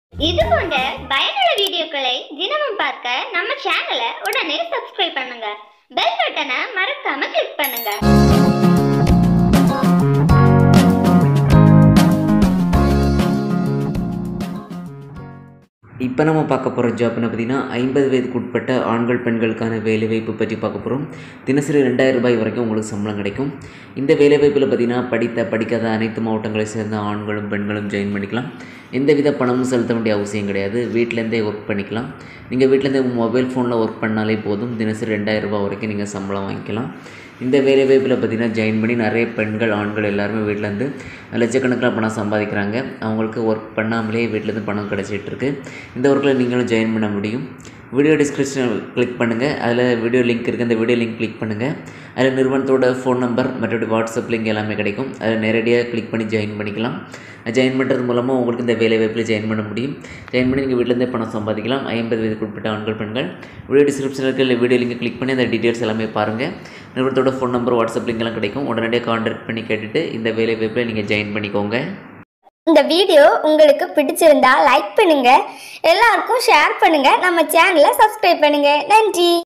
இது போன்ற பயனுள்ள வீடியோக்களை தினமும் பார்க்க நம்ம சேனலை உடனே சப்ஸ்கிரைப் பண்ணுங்க பெல் பட்டனை மறக்காம கிளிக் பண்ணுங்க இப்போ நம்ம பார்க்க போகிற ஜாப்னு பார்த்தீங்கன்னா ஐம்பது வயதுக்கு உட்பட்ட ஆண்கள் பெண்களுக்கான வேலைவாய்ப்பு பற்றி பார்க்க போகிறோம் தினசரி ரெண்டாயிரம் ரூபாய் வரைக்கும் உங்களுக்கு சம்பளம் கிடைக்கும் இந்த வேலைவாய்ப்பில் பார்த்தீங்கன்னா படித்த படிக்காத அனைத்து மாவட்டங்களை சேர்ந்த ஆண்களும் பெண்களும் ஜாயின் பண்ணிக்கலாம் எந்தவித பணமும் செலுத்த வேண்டிய அவசியம் கிடையாது வீட்டிலேருந்தே ஒர்க் பண்ணிக்கலாம் நீங்கள் வீட்டிலேருந்தே மொபைல் ஃபோனில் ஒர்க் பண்ணாலே போதும் தினசரி ரெண்டாயிரம் ரூபாய் வரைக்கும் நீங்கள் சம்பளம் வாங்கிக்கலாம் இந்த வேலைவாய்ப்பில் பார்த்தீங்கன்னா ஜாயின் பண்ணி நிறைய பெண்கள் ஆண்கள் எல்லாருமே வீட்டிலேருந்து லட்சக்கணக்கில் பணம் சம்பாதிக்கிறாங்க அவங்களுக்கு ஒர்க் பண்ணாமலே வீட்டிலேருந்து பணம் கிடச்சிட்டு இருக்கு இந்த ஒர்க்கில் நீங்களும் ஜாயின் பண்ண முடியும் வீடியோ டிஸ்கிரிப்ஷன் கிளிக் பண்ணுங்கள் அதில் வீடியோ லிங்க் இருக்குது அந்த வீடியோ லிங்க் கிளிக் பண்ணுங்கள் அதில் நிறுவனத்தோட ஃபோன் நம்பர் மற்றபடி வாட்ஸ்அப் லிங்க் எல்லாமே கிடைக்கும் அதில் நேரடியாக கிளிக் பண்ணி ஜாயின் பண்ணிக்கலாம் ஜாயின் பண்ணுறது மூலமாக உங்களுக்கு இந்த வேலை வாய்ப்பில் ஜாயின் பண்ண முடியும் ஜாயின் பண்ணி நீங்கள் வீட்டிலேருந்தே பணம் சம்பாதிக்கலாம் ஐம்பது வயதுக்கு உட்பட்ட ஆண்கள் பெண்கள் வீடியோ டிஸ்கிரிப்ஷனில் இருக்க வீடியோ லிங்கை கிளிக் பண்ணி அந்த டீட்டெயில்ஸ் எல்லாமே பாருங்கள் நிறுவனத்தோட ஃபோன் நம்பர் வாட்ஸ்அப் லிங்க் எல்லாம் கிடைக்கும் உடனடியாக கான்டாக்ட் பண்ணி கேட்டுட்டு இந்த வேலை வாய்ப்பில் நீங்கள் ஜாயின் பண்ணிக்கோங்க இந்த வீடியோ உங்களுக்கு பிடிச்சிருந்தா லைக் பண்ணுங்க எல்லாருக்கும் ஷேர் பண்ணுங்க நம்ம சேனலை சப்ஸ்கிரைப் பண்ணுங்க நன்றி